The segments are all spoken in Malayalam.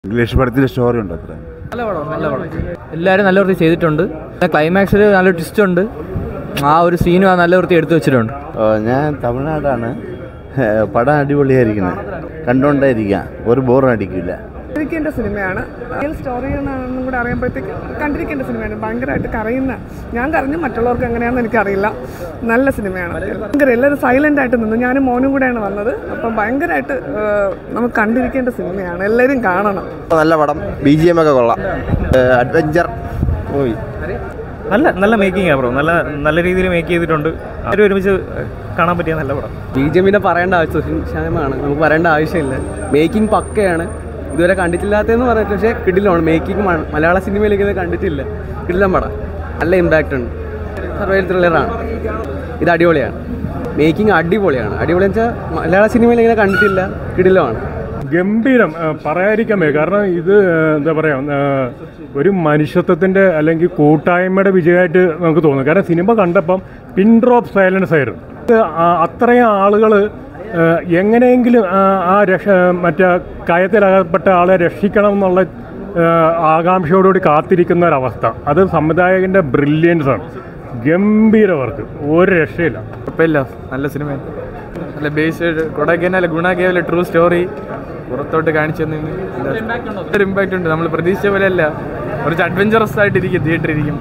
ഇംഗ്ലീഷ് പടത്തിൽ സ്റ്റോറി ഉണ്ട് അത്ര നല്ല പടം നല്ല പടം എല്ലാവരും നല്ല വൃത്തി ചെയ്തിട്ടുണ്ട് ക്ലൈമാക്സിൽ നല്ല ട്വിസ്റ്റ് ഉണ്ട് ആ ഒരു സീനും ആ നല്ല വൃത്തി എടുത്തു വെച്ചിട്ടുണ്ട് ഓ, ഞാൻ തമിഴ്നാടാണ് ഏ, പടം അടിപൊളിയായിരിക്കുന്നത് കണ്ടുകൊണ്ടേയിരിക്കാം ഒരു ബോറും അടിക്കില്ല കണ്ടിരിക്കേണ്ട സിനിമയാണ് റിയൽ സ്റ്റോറി എന്നാണെന്നും കൂടെ അറിയുമ്പോഴത്തേക്ക് കണ്ടിരിക്കേണ്ട സിനിമയാണ് ഭയങ്കരമായിട്ട് കരയുന്ന ഞാൻ കരഞ്ഞു മറ്റുള്ളവർക്ക് എങ്ങനെയാണെന്ന് എനിക്കറിയില്ല നല്ല സിനിമയാണ് ഭയങ്കര എല്ലാവരും സൈലൻ്റ് ആയിട്ട് നിന്നു ഞാനും മോനും കൂടെയാണ് വന്നത് അപ്പം ഭയങ്കരമായിട്ട് ഏഹ്, നമുക്ക് കണ്ടിരിക്കേണ്ട സിനിമയാണ് എല്ലാവരും കാണണം നല്ല പടം ബി ജി എം ഒക്കെ കൊള്ളാം അഡ്വഞ്ചർ മൂവി നല്ല നല്ല മേക്കിംഗ് ബ്രോ നല്ല നല്ല രീതിയിൽ മേക്ക് ചെയ്തിട്ടുണ്ട് അവരും ഒരുമിച്ച് കാണാൻ പറ്റിയ നല്ല പടം ബി ജെ പിന്നെ പറയേണ്ട ആവശ്യം ക്ഷമമാണ് നമുക്ക് പറയേണ്ട ആവശ്യമില്ല മേക്കിംഗ് പക്കയാണ് ഇതുവരെ കണ്ടിട്ടില്ലാത്തതെന്ന് പറഞ്ഞിട്ട് പക്ഷേ കിടിലാണ് മേക്കിംഗ് മലയാള സിനിമയിലേക്ക് ഇത് കണ്ടിട്ടില്ല കിടിലം പടം നല്ല ഇമ്പാക്റ്റ് ഉണ്ട് സർവൈൽ ത്രില്ലറാണ് ഇത് അടിപൊളിയാണ് മേക്കിംഗ് അടിപൊളിയാണ് അടിപൊളി വെച്ചാൽ മലയാള സിനിമയിൽ ഇങ്ങനെ കണ്ടിട്ടില്ല കിടിലമാണ് ഗംഭീരം ആ, പറയാതിരിക്കാൻ വയ്യ കാരണം ഇത് ആ, എന്താ പറയുക ഒരു മനുഷ്യത്വത്തിൻ്റെ അല്ലെങ്കിൽ കൂട്ടായ്മയുടെ വിജയമായിട്ട് നമുക്ക് തോന്നും കാരണം സിനിമ കണ്ടപ്പം പിൻ ഡ്രോപ്പ് സൈലൻസ് ആയിരുന്നു ഇത് ആ- അത്രയും ആളുകൾ എങ്ങനെയെങ്കിലും ആ, ആ രക്ഷ മറ്റേ കയത്തിലകപ്പെട്ട ആളെ രക്ഷിക്കണം എന്നുള്ള ആ, ആകാംക്ഷയോടുകൂടി കാത്തിരിക്കുന്ന ഒരവസ്ഥ അത് സംവിധായകൻ്റെ ബ്രില്യൻസ് ആണ് ഗംഭീര വർക്ക് ഒരു രക്ഷയില്ല കുഴപ്പമില്ല നല്ല സിനിമ നല്ല ബേസ് കൊടൈക്കനാൽ ഗുണ കേവല ട്രൂ സ്റ്റോറി പുറത്തോട്ട് കാണിച്ചു തന്നെ ഒരു ഇമ്പാക്റ്റ് ഉണ്ട് നമ്മൾ പ്രതീക്ഷിച്ച പോലെ അല്ല കുറച്ച് അഡ്വഞ്ചറസ് ആയിട്ടിരിക്കും തിയേറ്ററിൽ ഇരിക്കും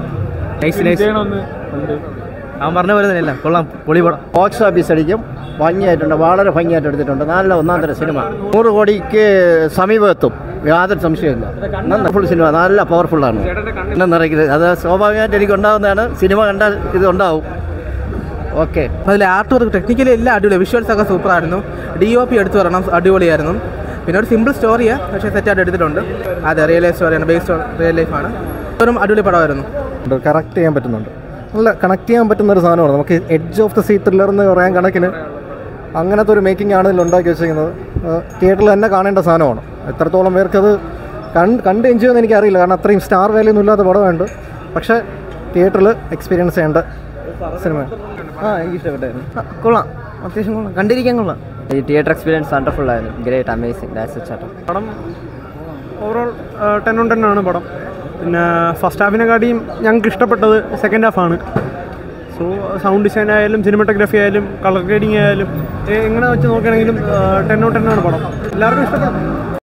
അവൻ പറഞ്ഞ പോലെ തന്നെയല്ല കൊള്ളാം പൊളി പടം ബോക്സ് ഓഫീസ് അടിക്കും ഭംഗിയായിട്ടുണ്ട് വളരെ ഭംഗിയായിട്ട് എടുത്തിട്ടുണ്ട് നല്ല ഒന്നാം തരം സിനിമ നൂറ് കോടിക്ക് സമീപമെത്തും യാതൊരു സംശയമില്ല നല്ല ഫുൾ സിനിമ നല്ല പവർഫുള്ളാണ് എന്നെ നിറയ്ക്കുന്നത് അത് സ്വാഭാവികമായിട്ട് എനിക്ക് ഉണ്ടാകുന്നതാണ് സിനിമ കണ്ടാൽ ഇത് ഉണ്ടാവും ഓക്കെ അതിൽ ആർട്ട് വർക്ക് ടെക്നിക്കലി എല്ലാം അടിപൊളി വിഷ്വൽസ് ഒക്കെ സൂപ്പർ ആയിരുന്നു ഡി ഒ പി എടുത്തു പറയണം അടിപൊളിയായിരുന്നു പിന്നെ ഒരു സിമ്പിൾ സ്റ്റോറിയാണ് പക്ഷേ സെറ്റായിട്ട് എടുത്തിട്ടുണ്ട് അതെ റിയൽ ലൈഫ് സ്റ്റോറിയാണ് ബേസ്ഡ് ഓൺ റിയൽ ലൈഫാണ് ഒരു അടിപൊളി പടമായിരുന്നു കണക്ട് ചെയ്യാൻ പറ്റുന്നുണ്ട് നല്ല കണക്ട് ചെയ്യാൻ പറ്റുന്ന ഒരു സാധനമാണ് നമുക്ക് edge of the seat thriller എന്ന് പറയാൻ കണക്കിന് അങ്ങനത്തെ ഒരു മേക്കിംഗ് ആണ് ഇതിൽ ഉണ്ടാക്കി വെച്ചിരിക്കുന്നത് തിയേറ്ററിൽ തന്നെ കാണേണ്ട സാധനമാണ് എത്രത്തോളം പേർക്ക് അത് കണ്ട് കണ്ട് എൻജോയ് ചെയ്യുമെന്ന് എനിക്കറിയില്ല കാരണം അത്രയും സ്റ്റാർ വാല്യൂ ഒന്നും ഇല്ലാത്ത പടമുണ്ട് പക്ഷേ തിയേറ്ററിൽ എക്സ്പീരിയൻസ് ചെയ്യേണ്ട സിനിമയാണ് ആ എനിക്ക് ഇഷ്ടപ്പെട്ടായിരുന്നു കൊള്ളാം അത്യാവശ്യം കൊള്ളാം കണ്ടിരിക്കാൻ കൊള്ളാം ഈ തിയേറ്റർ എക്സ്പീരിയൻസ് വണ്ടർഫുൾ ആയിരുന്നു ഗ്രേറ്റ് അമേസിംഗ് ദാറ്റ്സ് ചേട്ടൻ പടം ഓവറോൾ ടെൻ ഓൺ ടെൻ ആണ് പടം പിന്നെ ഫസ്റ്റ് ഹാഫിനെക്കാട്ടിയും ഞങ്ങൾക്ക് ഇഷ്ടപ്പെട്ടത് സെക്കൻഡ് ഹാഫാണ് സോ സൗണ്ട് ഡിസൈൻ ആയാലും സിനിമാറ്റോഗ്രാഫി ആയാലും കളർ ഗ്രേഡിംഗ് ആയാലും എ- എങ്ങനെ വെച്ച് നോക്കുകയാണെങ്കിലും ടെൻ ഓൺ ടെൻ ആണ് പടം എല്ലാവർക്കും ഇഷ്ടപ്പെടും